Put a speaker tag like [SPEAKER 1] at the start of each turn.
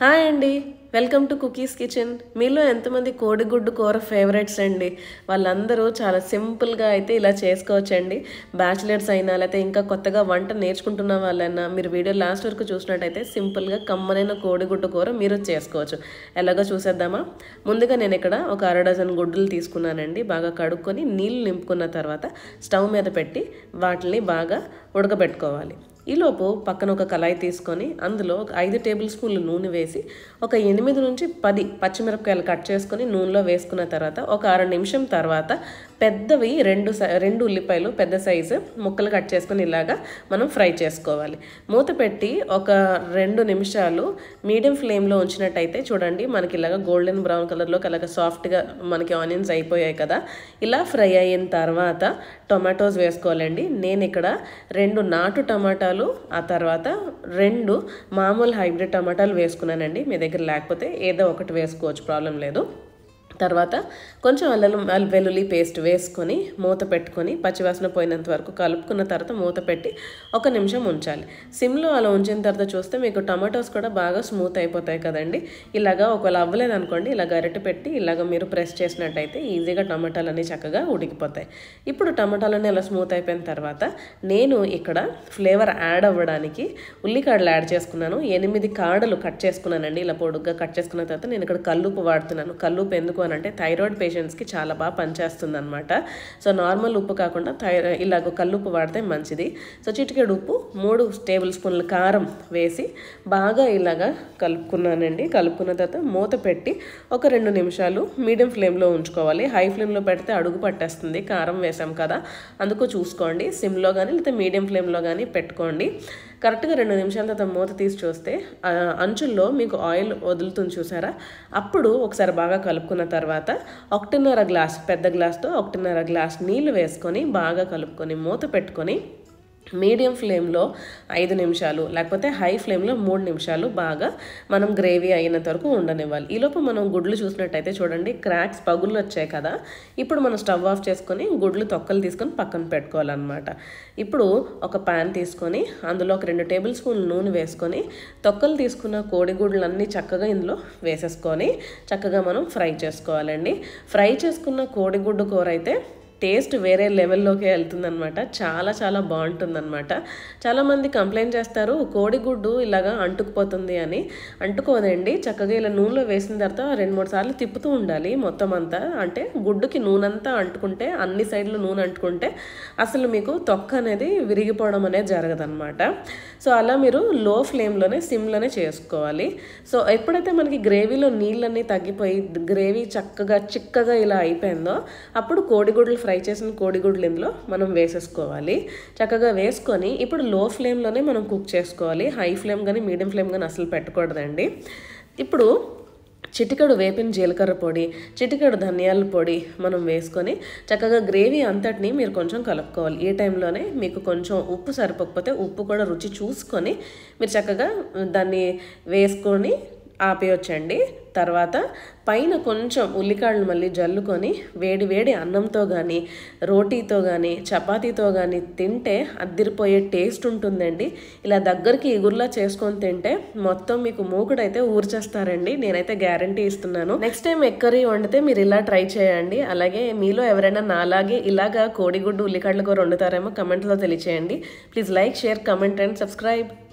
[SPEAKER 1] hi అండి welcome to cookies kitchen మీలో ఎంతమంది కోడిగుడ్డు కూర ఫేవరెట్స్ అండి వాళ్ళందరూ చాలా సింపుల్గా అయితే ఇలా చేసుకోవచ్చండి బ్యాచిలర్స్ అయినా లేకపోతే ఇంకా కొత్తగా వంట నేర్చుకుంటున్న వాళ్ళైనా మీరు వీడియో లాస్ట్ వరకు చూసినట్టయితే సింపుల్గా కమ్మనైన కోడిగుడ్డు కూర మీరు చేసుకోవచ్చు ఎలాగో చూసేద్దామా ముందుగా నేను ఇక్కడ ఒక అర డజన్ గుడ్డులు తీసుకున్నానండి బాగా కడుక్కొని నీళ్ళు నింపుకున్న తర్వాత స్టవ్ మీద పెట్టి వాటిని బాగా ఉడకబెట్టుకోవాలి ఈలోపు పక్కన ఒక కళాయి తీసుకొని అందులో ఒక ఐదు టేబుల్ స్పూన్లు నూనె వేసి ఒక ఎనిమిది నుంచి పది పచ్చిమిరపకాయలు కట్ చేసుకొని నూనెలో వేసుకున్న తర్వాత ఒక అర నిమిషం తర్వాత పెద్దవి రెండు సై రెండు ఉల్లిపాయలు పెద్ద సైజు ముక్కలు కట్ చేసుకొని ఇలాగా మనం ఫ్రై చేసుకోవాలి మూత పెట్టి ఒక రెండు నిమిషాలు మీడియం ఫ్లేమ్లో ఉంచినట్టయితే చూడండి మనకి ఇలాగ గోల్డెన్ బ్రౌన్ కలర్లో అలాగ సాఫ్ట్గా మనకి ఆనియన్స్ అయిపోయాయి కదా ఇలా ఫ్రై అయిన తర్వాత టొమాటోస్ వేసుకోవాలండి నేను ఇక్కడ రెండు నాటు టమాటాలు ఆ తర్వాత రెండు మామూలు హైబ్రిడ్ టమాటాలు వేసుకున్నానండి మీ దగ్గర లేకపోతే ఏదో ఒకటి వేసుకోవచ్చు ప్రాబ్లం లేదు తర్వాత కొంచెం అల్లం అల్- వెల్లుల్లి పేస్ట్ వేసుకొని మూత పెట్టుకొని పచ్చివాసన పోయినంత వరకు కలుపుకున్న తర్వాత మూత పెట్టి ఒక నిమిషం ఉంచాలి సిమ్లో అలా ఉంచిన తర్వాత చూస్తే మీకు టమాటోస్ కూడా బాగా స్మూత్ అయిపోతాయి కదండి ఇలాగా ఒకవేళ అవ్వలేదు అనుకోండి ఇలా గరిటె పెట్టి ఇలాగ మీరు ప్రెస్ చేసినట్టయితే ఈజీగా టమాటాలన్నీ చక్కగా ఉడికిపోతాయి ఇప్పుడు టమాటాలన్నీ అలా స్మూత్ అయిపోయిన తర్వాత నేను ఇక్కడ ఫ్లేవర్ యాడ్ అవ్వడానికి ఉల్లికాడలు యాడ్ చేసుకున్నాను ఎనిమిది కాడలు కట్ చేసుకున్నానండి ఇలా పొడుగ్గా కట్ చేసుకున్న తర్వాత నేను ఇక్కడ కల్లుపు వాడుతున్నాను కల్లుపు ఎందుకు అని అంటే థైరాయిడ్ పేషెంట్స్కి చాలా బాగా పనిచేస్తుంది అనమాట సో నార్మల్ ఉప్పు కాకుండా థైరా ఇలాగ కల్లుప్పు వాడితే మంచిది సో చిటికెడు ఉప్పు మూడు టేబుల్ స్పూన్ల కారం వేసి బాగా ఇలాగా కలుపుకున్నానండి కలుపుకున్న తర్వాత మూత పెట్టి ఒక రెండు నిమిషాలు మీడియం ఫ్లేమ్లో ఉంచుకోవాలి హై ఫ్లేమ్లో పెడితే అడుగు పట్టేస్తుంది కారం వేసాం కదా అందుకు చూసుకోండి సిమ్లో కానీ లేకపోతే మీడియం ఫ్లేమ్లో కానీ పెట్టుకోండి కరెక్ట్గా రెండు నిమిషాల తర్వాత మూత తీసి చూస్తే ఆ, అంచుల్లో మీకు ఆయిల్ వదులుతుంది చూసారా అప్పుడు ఒకసారి బాగా కలుపుకున్న తర్వాత ఒకటిన్నర గ్లాస్ పెద్ద గ్లాస్తో ఒకటిన్నర గ్లాస్ నీళ్లు వేసుకొని బాగా కలుపుకొని మూత పెట్టుకొని మీడియం ఫ్లేమ్లో ఐదు నిమిషాలు లేకపోతే హై ఫ్లేమ్లో మూడు నిమిషాలు బాగా మనం గ్రేవీ అయినంత వరకు ఉండనివ్వాలి ఈలోపు మనం గుడ్లు చూసినట్టయితే చూడండి క్రాక్స్ పగుళ్ళు వచ్చాయి కదా ఇప్పుడు మనం స్టవ్ ఆఫ్ చేసుకొని గుడ్లు తొక్కలు తీసుకొని పక్కన పెట్టుకోవాలన్నమాట ఇప్పుడు ఒక ప్యాన్ తీసుకొని అందులో ఒక రెండు టేబుల్ స్పూన్లు నూనె వేసుకొని తొక్కలు తీసుకున్న కోడిగుడ్లన్నీ చక్కగా ఇందులో వేసేసుకొని చక్కగా మనం ఫ్రై చేసుకోవాలండి ఫ్రై చేసుకున్న కోడిగుడ్డు కూర అయితే టేస్ట్ వేరే లెవెల్లోకి వెళ్తుందనమాట చాలా చాలా బాగుంటుందన్నమాట చాలామంది కంప్లైంట్ చేస్తారు కోడిగుడ్డు ఇలాగా అంటుకుపోతుంది అని అంటుకోదండి చక్కగా ఇలా నూనెలో వేసిన తర్వాత రెండు మూడు సార్లు తిప్పుతూ ఉండాలి మొత్తం అంతా అంటే గుడ్డుకి నూనె అంతా అంటుకుంటే అన్ని సైడ్లు నూనె అంటుకుంటే అసలు మీకు తొక్క అనేది విరిగిపోవడం అనేది జరగదన్నమాట సో అలా మీరు లో ఫ్లేమ్లోనే సిమ్లోనే చేసుకోవాలి సో ఎప్పుడైతే మనకి గ్రేవీలో నీళ్ళన్నీ తగ్గిపోయి గ్రేవీ చక్కగా చిక్కగా ఇలా అయిపోయిందో అప్పుడు కోడిగుడ్లు ఫ్రై చేసిన కోడిగుడ్లు ఇందులో మనం వేసేసుకోవాలి చక్కగా వేసుకొని ఇప్పుడు లో ఫ్లేమ్లోనే మనం కుక్ చేసుకోవాలి హై ఫ్లేమ్ కానీ మీడియం ఫ్లేమ్ కానీ అసలు పెట్టకూడదండి ఇప్పుడు చిటికెడు వేపిన జీలకర్ర పొడి చిటికెడు ధనియాల పొడి మనం వేసుకొని చక్కగా గ్రేవీ అంతటిని మీరు కొంచెం కలుపుకోవాలి ఈ టైంలోనే మీకు కొంచెం ఉప్పు సరిపోకపోతే ఉప్పు కూడా రుచి చూసుకొని మీరు చక్కగా దాన్ని వేసుకొని ఆపేయొచ్చండి తర్వాత పైన కొంచెం ఉల్లికాడలు మళ్ళీ జల్లుకొని వేడి వేడి అన్నంతో కానీ రోటీతో కానీ చపాతీతో కానీ తింటే అద్దిరిపోయే టేస్ట్ ఉంటుందండి ఇలా దగ్గరికి ఎగురులా చేసుకొని తింటే మొత్తం మీకు మూకుడైతే ఊర్చేస్తారండి నేనైతే గ్యారంటీ ఇస్తున్నాను నెక్స్ట్ టైం ఎక్కరీ వండితే మీరు ఇలా ట్రై చేయండి అలాగే మీలో ఎవరైనా నాలాగే ఇలాగా కోడిగుడ్డు ఉల్లికాడల కూర వండుతారేమో కమెంట్లో తెలియచేయండి please like share comment and subscribe